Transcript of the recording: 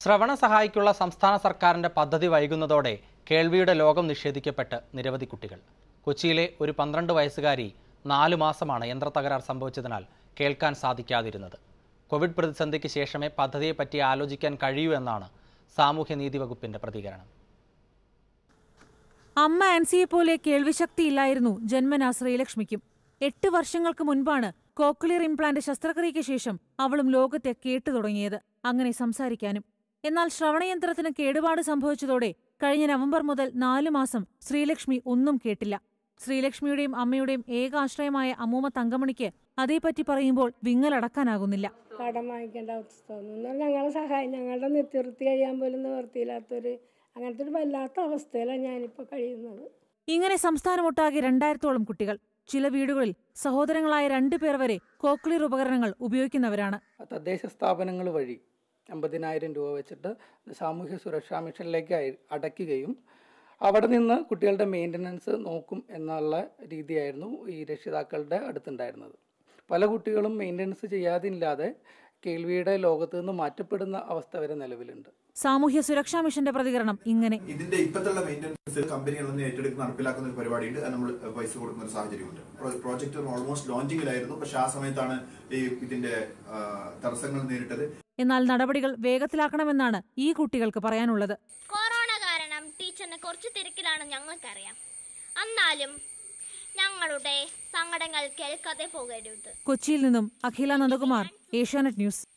ശ്രവണ സഹായിക്കുള്ള സംസ്ഥാന സർക്കാരിന്റെ പദ്ധതി വൈകുന്നതോടെ കേൾവിയുടെ ലോകം നിഷേധിക്കപ്പെട്ട് നിരവധി കുട്ടികൾ കൊച്ചിയിലെ ഒരു പന്ത്രണ്ട് വയസ്സുകാരി നാലു മാസമാണ് യന്ത്രത്തകരാർ സംഭവിച്ചതിനാൽ കേൾക്കാൻ സാധിക്കാതിരുന്നത് കോവിഡ് പ്രതിസന്ധിക്ക് ശേഷമേ പദ്ധതിയെപ്പറ്റി ആലോചിക്കാൻ കഴിയൂ എന്നാണ് സാമൂഹ്യനീതി വകുപ്പിന്റെ പ്രതികരണം അമ്മ ആൻസിയെ പോലെ കേൾവിശക്തിയില്ലായിരുന്നു ജന്മനാ ശ്രീലക്ഷ്മിക്കും എട്ട് വർഷങ്ങൾക്ക് മുൻപാണ് കോക്ലിയർ ഇംപ്ലാന്റ് ശസ്ത്രക്രിയയ്ക്ക് ശേഷം അവളും ലോകത്തെ കേട്ടു തുടങ്ങിയത് അങ്ങനെ സംസാരിക്കാനും എന്നാൽ ശ്രവണയന്ത്രത്തിന് കേടുപാട് സംഭവിച്ചതോടെ കഴിഞ്ഞ നവംബർ മുതൽ നാലു മാസം ശ്രീലക്ഷ്മി ഒന്നും കേട്ടില്ല ശ്രീലക്ഷ്മിയുടെയും അമ്മയുടെയും ഏക ആശ്രയമായ അമ്മൂമ്മ തങ്കമണിക്ക് അതേപ്പറ്റി പറയുമ്പോൾ വിങ്ങലടക്കാനാകുന്നില്ല കടം വാങ്ങിക്കേണ്ട അവസ്ഥ തോന്നുന്നു ഞങ്ങളെ സഹായം ഞങ്ങളുടെ നിത്യവൃത്തി കഴിയാൻ പോലും നിവർത്തിയില്ലാത്തൊരു അങ്ങനത്തെ ഒരു വല്ലാത്ത അവസ്ഥയിലാണ് ഞാനിപ്പോൾ കഴിയുന്നത് ഇങ്ങനെ സംസ്ഥാനമൊട്ടാകെ രണ്ടായിരത്തോളം കുട്ടികൾ ചില വീടുകളിൽ സഹോദരങ്ങളായ രണ്ടുപേർ വരെ കോക്ലിയർ ഉപകരണങ്ങൾ ഉപയോഗിക്കുന്നവരാണ് തദ്ദേശ സ്ഥാപനങ്ങൾ വഴി അമ്പതിനായിരം രൂപ വെച്ചിട്ട് സാമൂഹ്യ സുരക്ഷാ മിഷനിലേക്ക് അയ- അടയ്ക്കുകയും അവിടെ നിന്ന് കുട്ടികളുടെ മെയിൻ്റനൻസ് നോക്കും എന്നുള്ള രീതിയായിരുന്നു ഈ രക്ഷിതാക്കളുടെ അടുത്തുണ്ടായിരുന്നത് പല കുട്ടികളും മെയിൻ്റനൻസ് ചെയ്യാതില്ലാതെ കേൾവിയുടെ ലോകത്ത് നിന്ന് മാറ്റപ്പെടുന്ന അവസ്ഥ വരെ നിലവിലുണ്ട് സാമൂഹ്യ സുരക്ഷാ മിഷന്റെ പ്രതികരണം ഇങ്ങനെ ഇതിന്റെ ഇപ്പോഴത്തുള്ള മെയിൻ്റനൻസ് കമ്പനികളിൽ നിന്ന് ഏറ്റെടുത്ത് നടപ്പിലാക്കുന്ന ഒരു പരിപാടിയുണ്ട് അത് നമ്മൾ പൈസ കൊടുക്കുന്ന ഒരു സാഹചര്യമുണ്ട് പ്രോ- പ്രോജക്റ്റ് ഓൾമോസ്റ്റ് ലോഞ്ചിങ്ങിലായിരുന്നു പക്ഷെ ആ സമയത്താണ് ഈ ഇതിന്റെ ആ, തടസ്സങ്ങൾ നേരിട്ടത് എന്നാൽ നടപടികൾ വേഗത്തിലാക്കണമെന്നാണ് ഈ കുട്ടികൾക്ക് പറയാനുള്ളത് കൊറോണ കാരണം ടീച്ചറിന് കുറച്ച് തിരക്കിലാണ് ഞങ്ങൾക്കറിയാം എന്നാലും ഞങ്ങളുടെ സങ്കടങ്ങൾ കേൾക്കാതെ പോകരുത് കൊച്ചിയിൽ നിന്നും അഖില നന്ദകുമാർ ഏഷ്യാനെറ്റ് ന്യൂസ്